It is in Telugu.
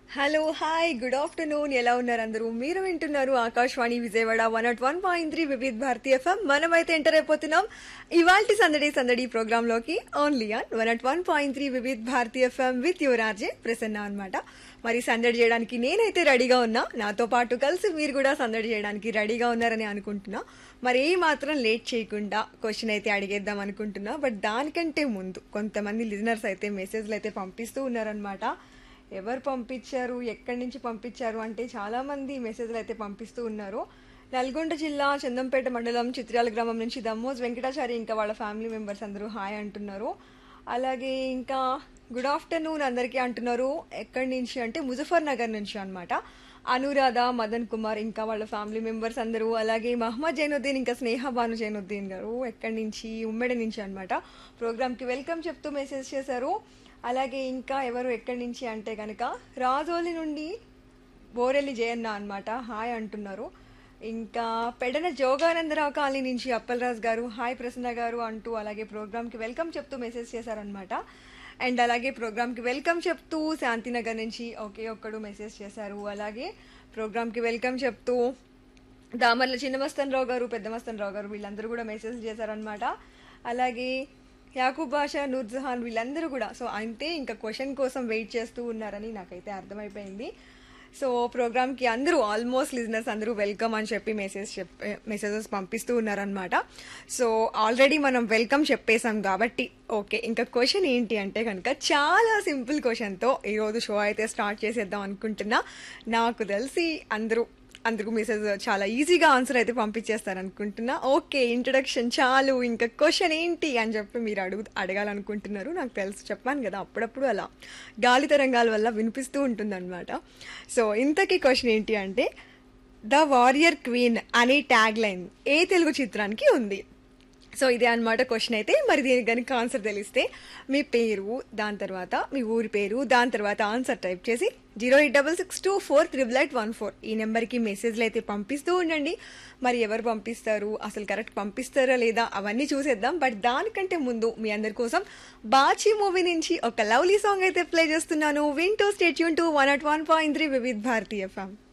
హలో హాయ్ గుడ్ ఆఫ్టర్నూన్ ఎలా ఉన్నారు అందరూ మీరు వింటున్నారు Akashvani Vijayawada one nought one point three Vividh Bharati FM మనమైతే ఎంటర్ అయిపోతున్నాం ఇవాల్టి సందడి సందడి ప్రోగ్రామ్ లోకి only on one nought one point three Vividh Bharati FM with your R J Prasanna అనమాట మరి సందడి చేయడానికి నేనైతే రెడీగా ఉన్నా నాతో పాటు కలిసి మీరు కూడా సందడి చేయడానికి రెడీగా ఉన్నారని అనుకుంటున్నా మరి ఏ మాత్రం లేట్ చేయకుండా క్వశ్చన్ అయితే అడిగేద్దాం అనుకుంటున్నా బట్ దానికంటే ముందు కొంతమంది లిజనర్స్ అయితే మెసేజ్లు అయితే పంపిస్తూ ఉన్నారనమాట ఎవరు పంపించారు ఎక్కడి నుంచి పంపించారు అంటే చాలా మంది మెసేజ్లు అయితే పంపిస్తూ ఉన్నారు నల్గొండ జిల్లా చందంపేట మండలం చిత్రాల గ్రామం నుంచి దమ్మోజ్ వెంకటాచారి ఇంకా వాళ్ళ ఫ్యామిలీ మెంబర్స్ అందరూ హాయ్ అంటున్నారు అలాగే ఇంకా గుడ్ ఆఫ్టర్నూన్ అందరికీ అంటున్నారు ఎక్కడి నుంచి అంటే ముజఫర్ నగర్ నుంచి అన్నమాట అనురాధ మదన్ కుమార్ ఇంకా వాళ్ళ ఫ్యామిలీ మెంబర్స్ అందరూ అలాగే మహమ్మద్ జైనుద్దీన్ ఇంకా స్నేహ భాను జైనుద్దీన్ గారు ఎక్కడి నుంచి ఉమ్మడి నుంచి అనమాట ప్రోగ్రామ్కి వెల్కమ్ చెప్తూ మెసేజ్ చేశారు అలాగే ఇంకా ఎవరు ఎక్కడి నుంచి అంటే కనుక రాజోలి నుండి బోరెల్లి జయన్న అన్నమాట హాయ్ అంటున్నారు ఇంకా పెడన జోగానందరావు కాలనీ నుంచి అప్పలరాజు గారు హాయ్ ప్రసన్న గారు అంటూ అలాగే ప్రోగ్రామ్కి వెల్కమ్ చెప్తూ మెసేజ్ చేశారనమాట అండ్ అలాగే ప్రోగ్రామ్కి వెల్కమ్ చెప్తూ శాంతినగర్ నుంచి ఒకే ఒక్కడు మెసేజ్ చేశారు అలాగే ప్రోగ్రామ్కి వెల్కమ్ చెప్తూ దామర్ల చిన్నమస్తన్ రావు గారు పెద్దమస్తన్ రావు గారు వీళ్ళందరూ కూడా మెసేజ్ చేశారనమాట అలాగే యాకూబ్ బాషా నూర్జహాన్ వీళ్ళందరూ కూడా సో అంటే ఇంకా క్వశ్చన్ కోసం వెయిట్ చేస్తూ ఉన్నారని నాకైతే అర్థమైపోయింది సో ప్రోగ్రామ్కి అందరూ ఆల్మోస్ట్ లిజనర్స్ అందరూ వెల్కమ్ అని చెప్పి మెసేజ్ చెప్ మెసేజెస్ పంపిస్తూ ఉన్నారనమాట సో ఆల్రెడీ మనం వెల్కమ్ చెప్పేశాం కాబట్టి ఓకే ఇంకా క్వశ్చన్ ఏంటి అంటే కనుక చాలా సింపుల్ క్వశ్చన్తో ఈరోజు షో అయితే స్టార్ట్ చేసేద్దాం అనుకుంటున్నా నాకు తెలిసి అందరూ అందరికీ మెసేజ్ చాలా ఈజీగా ఆన్సర్ అయితే పంపించేస్తారు అనుకుంటున్నా ఓకే ఇంట్రడక్షన్ చాలు ఇంకా క్వశ్చన్ ఏంటి అని చెప్పి మీరు అడుగు అడగాలనుకుంటున్నారు నాకు తెలుసు చెప్పాను కదా అప్పుడప్పుడు అలా గాలి తరంగాల వల్ల వినిపిస్తూ ఉంటుందన్నమాట సో ఇంతకీ క్వశ్చన్ ఏంటి అంటే ద వారియర్ క్వీన్ అనే ట్యాగ్ లైన్ ఏ తెలుగు చిత్రానికి ఉంది సో ఇదే అనమాట క్వశ్చన్ అయితే మరి దీనికి కనుక ఆన్సర్ తెలిస్తే మీ పేరు దాని తర్వాత మీ ఊరి పేరు దాని తర్వాత ఆన్సర్ టైప్ చేసి zero eight double six two four triple eight one four ఈ నెంబర్కి మెసేజ్లు అయితే పంపిస్తూ ఉండండి మరి ఎవరు పంపిస్తారు అసలు కరెక్ట్ పంపిస్తారా లేదా అవన్నీ చూసేద్దాం బట్ దానికంటే ముందు మీ అందరి కోసం బాచి మూవీ నుంచి ఒక లవ్లీ సాంగ్ అయితే ప్లే చేస్తున్నాను వింటూ stay tune to one at one point three Vividh Bharati FM